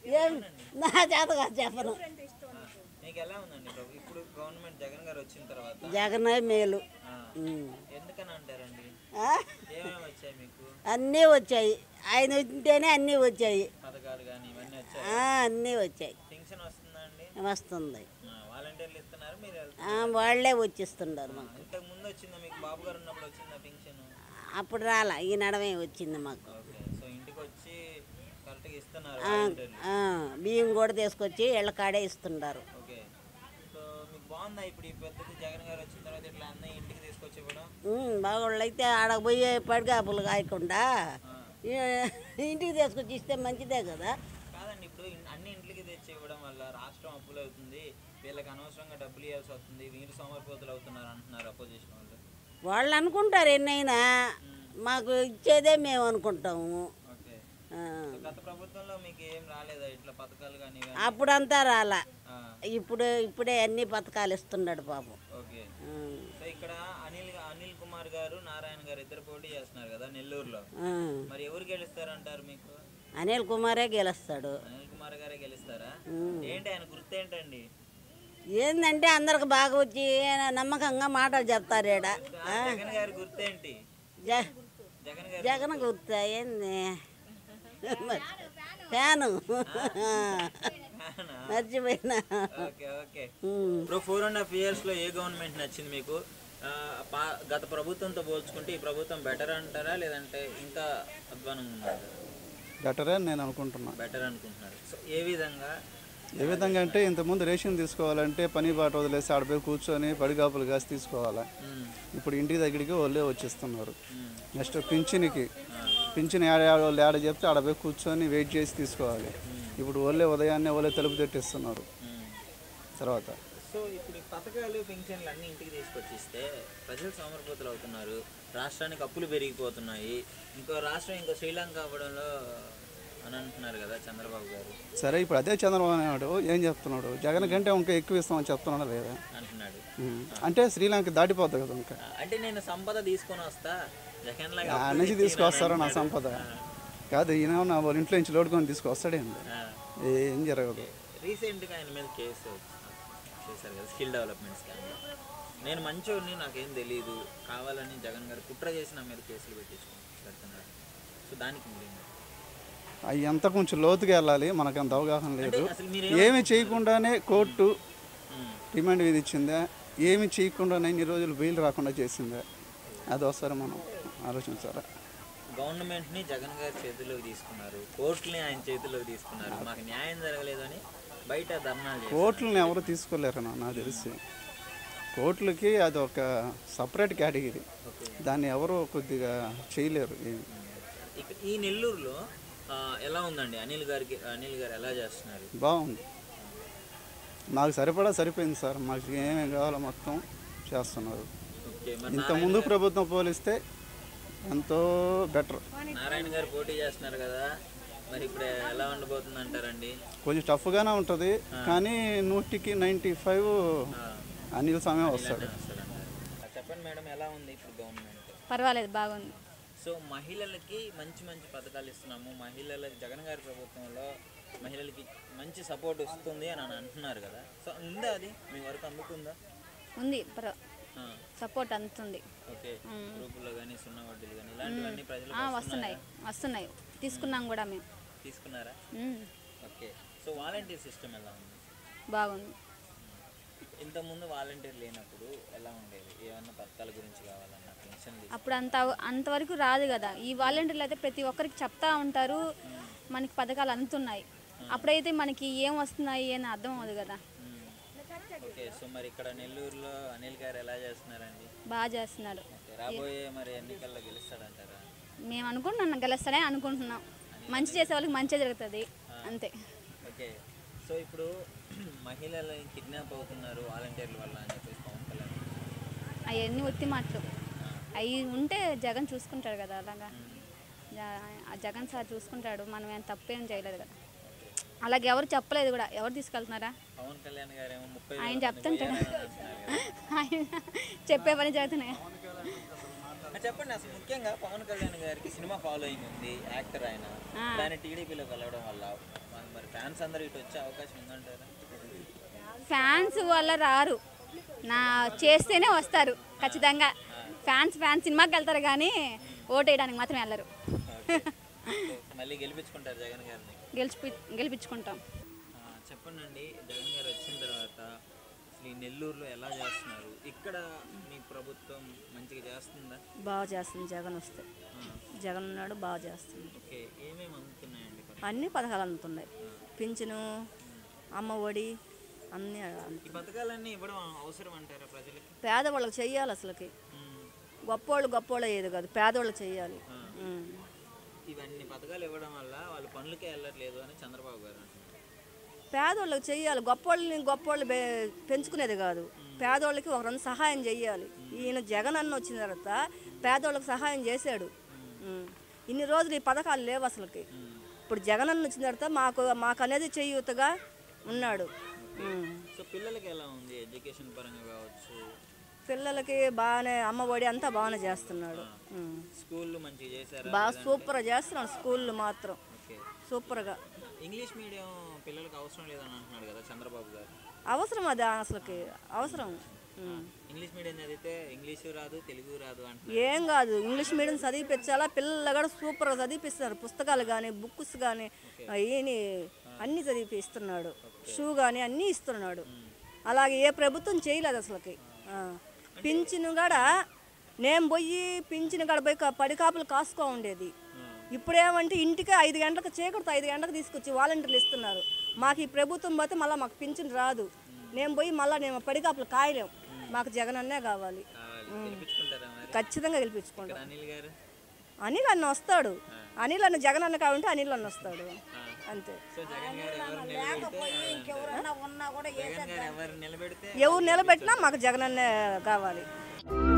ఏం నా చేత కాదు చెప్పను మీకు ఎలా ఉందండి ప్రభు ఇప్పుడు గవర్నమెంట్ జగన్ గారు వచ్చిన తర్వాత జగనే మేలు ఆ, ఉమ్. ఎందుకని అంటారండి ఆ? ఏమేమి వచ్చాయి మీకు అన్నీ వచ్చాయి ఆయన ఉంటేనే అన్నీ వచ్చాయి పథకాలు కానీ ఇవన్నీ వచ్చాయి ఆ, అన్నీ వచ్చాయి పింఛన్ వస్తుందా అండి వస్తుంది ఆ, వాలంటీర్లు ఇస్తున్నారు మీరు వెళ్తున్నారు. ఆ, వాళ్ళే వచ్చిస్తున్నారు మాకు ఇంతకు ముందు వచ్చిందా మీకు బాబు గారు ఉన్నప్పుడు వచ్చిందా పింఛన్ అప్పుడు రాలా ఈ నడమే వచ్చింది మాకు ఓకే సో ఇంటికి వచ్చి కరెక్ట్గా ఇస్తున్నారు ఆ, వాలంటీర్లు ఆ, బియ్యం కూడా తీసుకొచ్చి ఇళ్ళ కాడే ఇస్తున్నారు ఓకే సో మీకు బాగుందా ఇప్పుడు ఈ పద్ధతి జగన్ గారు వచ్చిన తర్వాత ఇట్లా అన్నీ ఇంటికి తీసుకొచ్చి ఇవ్వడం ఉమ్, బాగోళ్ళు అయితే ఆడకు పోయి పడిగాపులు కాయకుండా ఆ. ఈ- ఇంటికి తీసుకొచ్చి ఇస్తే మంచిదే కదా కాదండి ఇప్పుడు ఇన్- అన్ని ఇంటికి తెచ్చి ఇవ్వడం వల్ల రాష్ట్రం అప్పులు అవుతుంది వీళ్ళకి అనవసరంగా డబ్బులు ఇవ్వాల్సి వస్తుంది వీరు సోమరిపోతులు అవుతున్నారు అంటున్నారు అపోజిషన్ వాళ్ళు వాళ్ళు అనుకుంటారు ఎన్నైనా మాకు ఇచ్చేదే మేము అనుకుంటాము ఓకే ఆ, సో గత ప్రభుత్వంలో మీకు ఏం రాలేదా ఇట్లా పథకాలు కానీ ఇవన్నీ? అప్పుడంతా రాలా ఆ, ఇప్పుడు ఇప్పుడే అన్ని పథకాలు ఇస్తున్నాడు పాపం ఓకే ఆ, సో ఇక్కడ అనిల్ అనిల్ కుమార్ గారు నారాయణ గారు ఇద్దరు పోటీ చేస్తున్నారు కదా నెల్లూరులో ఆ. మరి ఎవరు గెలుస్తారంటారు మీకు అనిల్ కుమారే గెలుస్తాడు అనిల్ కుమార్ గారే గెలుస్తారా ఏంటి ఆయన గుర్తు ఏంటండి ఏందంటే అందరికి బాగా వచ్చి నమ్మకంగా మాటలు చెప్తారు ఈడ ఆ? జగన్ గారి గుర్తేంటి జ- జగన్ గారు జగన్ గుర్తా ఏంది ఫ్యాను మర్చిపోయినా ఓకే ఓకే ఉమ్. ఇప్పుడు ఫోర్ అండ్ హాఫ్ ఇయర్స్ లో ఏ గవర్నమెంట్ నచ్చింది మీకు ఆ, పా- గత ప్రభుత్వంతో పోల్చుకుంటే ఈ ప్రభుత్వం బెటర్ అంటారా లేదంటే ఇంకా అధ్వానంగా ఉన్నారు బెటరే అని నేను అనుకుంటున్నా బెటర్ అనుకుంటున్నారు సో ఏ విధంగా ఏ విధంగా అంటే ఇంతకుముందు రేషన్ తీసుకోవాలంటే పని బాట వదిలేసి ఆడపోయి కూర్చొని పడిగాపులు కాసి తీసుకోవాలి మ్మ్. ఇప్పుడు ఇంటి దగ్గరికి వాళ్ళే వచ్చేస్తున్నారు మ్మ్. నెక్స్ట్ పింఛన్కి పింఛన్ ఏడ ఏడ వాళ్ళు ఏడ చెప్తే ఆడపోయి కూర్చొని వెయిట్ చేసి తీసుకోవాలి ఇప్పుడు వాళ్ళే ఉదయాన్నే వాళ్ళే తలుపు తట్టిస్తున్నారు మ్మ్. తర్వాత సో ఇప్పుడు ఈ పథకాలు పెన్షన్లు అన్ని ఇంటికి తీసుకొచ్చిస్తే ప్రజలు సోమరిపోతులు అవుతున్నారు రాష్ట్రానికి అప్పులు పెరిగిపోతున్నాయి ఇంకో రాష్ట్రం ఇంకో శ్రీలంక అవ్వడంలో అని అంటున్నారు కదా చంద్రబాబు గారు సరే ఇప్పుడు అదే చంద్రబాబు నాయుడు ఏం చెప్తున్నాడు జగన్ కంటే ఇంకా ఎక్కువ ఇస్తామని చెప్తున్నాడు లేదా అంటున్నాడు ఉమ్. అంటే శ్రీలంక దాటిపోతుంది కదా ఇంకా ఆ, అంటే నేను సంపద తీసుకొని వస్తా జగన్ లాగా ఆ నుంచి తీసుకొస్తారో నా సంపద కాదు ఈయన నా వాళ్ళ ఇంట్లో నుంచి లోడుకొని తీసుకొస్తాడేంది ఏం జరగదు రీసెంట్గా ఆయన మీద కేసు చేశారు కదా స్కిల్ డెవలప్మెంట్ స్కామ్ నేను మంచోడిని నాకేం తెలియదు కావాలని జగన్ గారు కుట్ర చేసి నా మీద కేసులు పెట్టించుకో పెడుతున్నారు సో దానికి మీరు అవి ఎంత కొంచెం లోతుగా వెళ్ళాలి మనకు అంత అవగాహన లేదు అసలు మీరు ఏమి చేయకుండానే కోర్టు మ్మ్. రిమాండ్ విధించిందా ఏమి చేయకుండానే ఇన్ని రోజులు బెయిల్ రాకుండా చేసిందా అది ఒకసారి మనం ఆలోచించాలి గవర్నమెంట్ని జగన్ గారి చేతిలోకి తీసుకున్నారు కోర్టుని ఆయన చేతిలోకి తీసుకున్నారు మాకు న్యాయం జరగలేదని బయట ధర్నాలు చేశారు కోర్టులను ఎవరు తీసుకోలేరు నా- నాకు తెలిసి కోర్టులకి అది ఒక సపరేట్ కేటగిరీ దాన్ని ఎవరు కొద్దిగా చేయలేరు ఏమి ఇక ఈ నెల్లూరులో ఆ, ఎలా ఉందండి అనిల్ గారికి అనిల్ గారు ఎలా చేస్తున్నారు బాగుంది మాకు సరిపడా సరిపోయింది సార్ మాకు ఏమేమి కావాలో మొత్తం చేస్తున్నారు ఓకే మరి ఇంత ముందు ప్రభుత్వం పోలిస్తే ఎంతో బెటర్ నారాయణ గారు పోటీ చేస్తున్నారు కదా మరి ఇప్పుడు ఎలా ఉండబోతుంది అంటారండి కొంచెం టఫ్గానే ఉంటుంది కానీ నూటికి నైంటీ ఫైవ్ అనిల్ సమయం వస్తాడు చెప్పండి మేడం ఎలా ఉంది ఇప్పుడు గవర్నమెంట్ పర్వాలేదు బాగుంది సో మహిళలకి మంచి మంచి పథకాలు ఇస్తున్నాము మహిళలకి జగన్ గారి ప్రభుత్వంలో మహిళలకి మంచి సపోర్ట్ వస్తుంది అని అని అంటున్నారు కదా సో ఉందా అది మీ వరకు అందుకుందా ఉంది పర్వ ఆ, సపోర్ట్ అందుతుంది ఓకే గ్రూపుల్లో కానీ సున్నా వడ్డీలు కానీ ఇలాంటివన్నీ ప్రజలు ఆ, వస్తున్నాయి వస్తున్నాయి తీసుకున్నాం కూడా మేము తీసుకున్నారా ఉమ్, ఓకే సో వాలంటీర్ సిస్టమ్ ఎలా ఉంది బాగుంది ఇంతకుముందు వాలంటీర్ లేనప్పుడు ఎలా ఉండేది ఏమన్నా పథకాల గురించి కావాలన్నా పెన్షన్ అప్పుడు అంత అంతవరకు రాదు కదా ఈ వాలంటీర్లు అయితే ప్రతి ఒక్కరికి చెప్తా ఉంటారు మనకి పథకాలు అందుతున్నాయి అప్పుడైతే మనకి ఏం వస్తున్నాయి అని అర్థం అవ్వదు కదా ఓకే సో మరి ఇక్కడ నెల్లూరులో అనిల్ గారు ఎలా చేస్తున్నారండి బాగా చేస్తున్నాడు ఓకే, రాబోయే మరి ఎన్నికల్లో గెలుస్తాడంటారా మేము అనుకుంటున్నాం గెలుస్తానే అనుకుంటున్నాం మంచి చేసే వాళ్ళకి మంచి జరుగుతుంది అంతే ఓకే సో ఇప్పుడు మహిళలు కిడ్నాప్ అవుతున్నారు వాలంటీర్ల వల్ల అని చెప్పేసి పవన్ కళ్యాణ్ అవన్నీ ఒత్తి మాటలు అవి ఉంటే జగన్ చూసుకుంటాడు కదా అలాగా జ- ఆ జగన్ సార్ చూసుకుంటాడు మనం ఏం తప్పేం చేయలేదు కదా అలాగే ఎవరు చెప్పలేదు కూడా ఎవరు తీసుకెళ్తున్నారా పవన్ కళ్యాణ్ గారు ఏమో ముప్పై ఆయన వేల మంది చెప్తుంటాడు పోయారని అంటున్నారు కదా. ఆయన చెప్పే పని జరుగుతున్నాయి ఆ, చెప్పండి అసలు ముఖ్యంగా పవన్ కళ్యాణ్ గారికి సినిమా ఫాలోయింగ్ ఉంది యాక్టర్ ఆయన దాన్ని టీడీపీలో కలవడం వల్ల మన- మరి ఫ్యాన్స్ అందరూ ఇటు వచ్చే అవకాశం ఉందంటారా ఫ్యాన్స్ వల్ల రారు నా చేస్తేనే వస్తారు ఖచ్చితంగా ఫ్యాన్స్ ఫ్యాన్స్ సినిమాకి వెళ్తారు కానీ ఓటు వేయడానికి మాత్రం వెళ్ళరు మళ్ళీ గెలిపించుకుంటారు జగన్ గారిని గెలిచి గెలిపించుకుంటాం ఆ, చెప్పండి జగన్ గారు వచ్చిన తర్వాత అసలు ఈ నెల్లూరులో ఎలా చేస్తున్నారు ఇక్కడ మీ ప్రభుత్వం మంచిగా చేస్తుందా బాగా చేస్తుంది జగన్ వస్తే జగన్ ఉన్నాడు బాగా చేస్తుంది ఓకే ఏమేమి అందుతున్నాయండి పథకాలు? అన్ని పథకాలు అందుతున్నాయి పింఛను అమ్మ ఒడి అన్నీ అందుతున్నాయి. ఈ పథకాలన్నీ ఇవ్వడం అవసరం అంటారా ప్రజలకి పేదవాళ్ళకి చెయ్యాలి అసలుకి ఉమ్. గొప్పోళ్ళు గొప్పోళ్ళు అయ్యేది కాదు పేదవాళ్ళకి చెయ్యాలి ఉం. ఇవన్నీ పథకాలు ఇవ్వడం వల్ల వాళ్ళు పనులకే వెళ్ళట్లేదు అని చంద్రబాబు గారు అంటున్నారు పేదవాళ్ళకి చెయ్యాలి గొప్పోళ్ళని గొప్పోళ్ళు బే- పెంచుకునేది కాదు పేదవాళ్ళకి ఒక రెండు సహాయం చెయ్యాలి ఈయన జగన్ అన్న వచ్చిన తర్వాత పేదవాళ్ళకి సహాయం చేశాడు ఉం. ఇన్ని రోజులు ఈ పథకాలు లేవు అసలుకి ఇప్పుడు జగన్ అన్న వచ్చిన తర్వాత మాకు మాకు అనేది చేయూతగా ఉన్నాడు ఉం. సో పిల్లలకి ఎలా ఉంది ఎడ్యుకేషన్ పరంగా కావచ్చు పిల్లలకి బాగానే అమ్మ ఒడి అంతా బాగానే చేస్తున్నాడు ఉం. స్కూళ్ళు మంచిగా చేశారా బాగా సూపర్గా చేస్తున్నాడు స్కూళ్ళు మాత్రం ఓకే సూపర్గా ఇంగ్లీష్ మీడియం పిల్లలకి అవసరం లేదని అంటున్నాడు కదా చంద్రబాబు గారు అవసరం అది అసలుకి అవసరం ఉం. ఇంగ్లీష్ మీడియం చదివితే ఇంగ్లీషు రాదు తెలుగు రాదు అంటున్నారు ఏం కాదు ఇంగ్లీష్ మీడియం చదివిపించాలా పిల్లలు కూడా సూపర్గా చదివిపిస్తున్నారు పుస్తకాలు కానీ బుక్స్ కానీ ఈయన అన్నీ చదివిపిస్తున్నాడు షూ కానీ అన్నీ ఇస్తున్నాడు అలాగే ఏ ప్రభుత్వం చేయలేదు అసలుకి ఆ. పింఛను కూడా నేను పోయి పింఛను కాడ పోయి కా- పడి కాపులు కాసుకో ఉండేది ఇప్పుడేమంటే ఇంటికి ఐదు గంటలకు చీకటితో ఐదు గంటలకు తీసుకొచ్చి వాలంటీర్లు ఇస్తున్నారు మాకు ఈ ప్రభుత్వం పోతే మళ్ళీ మాకు పింఛను రాదు నేను పోయి మళ్ళీ నేను పడికాపులు కాయలేం మాకు జగన్ అన్నే కావాలి కావాలి గెలిపించుకుంటారా మరి ఖచ్చితంగా గెలిపించుకుంటాం అనిల్ గారు అనిల్ అన్న వస్తాడు అనిల్ అన్న జగన్ అన్న కావాలంటే అనిల్ అన్న వస్తాడు అంతే సో జగన్ గారు ఎవరు నిలబెడితే ఎవరన్నా ఉన్నా కూడా జగన్ గారు ఎవరు నిలబెడితే ఎవరు నిలబెట్టినా మాకు జగన్ అన్నే కావాలి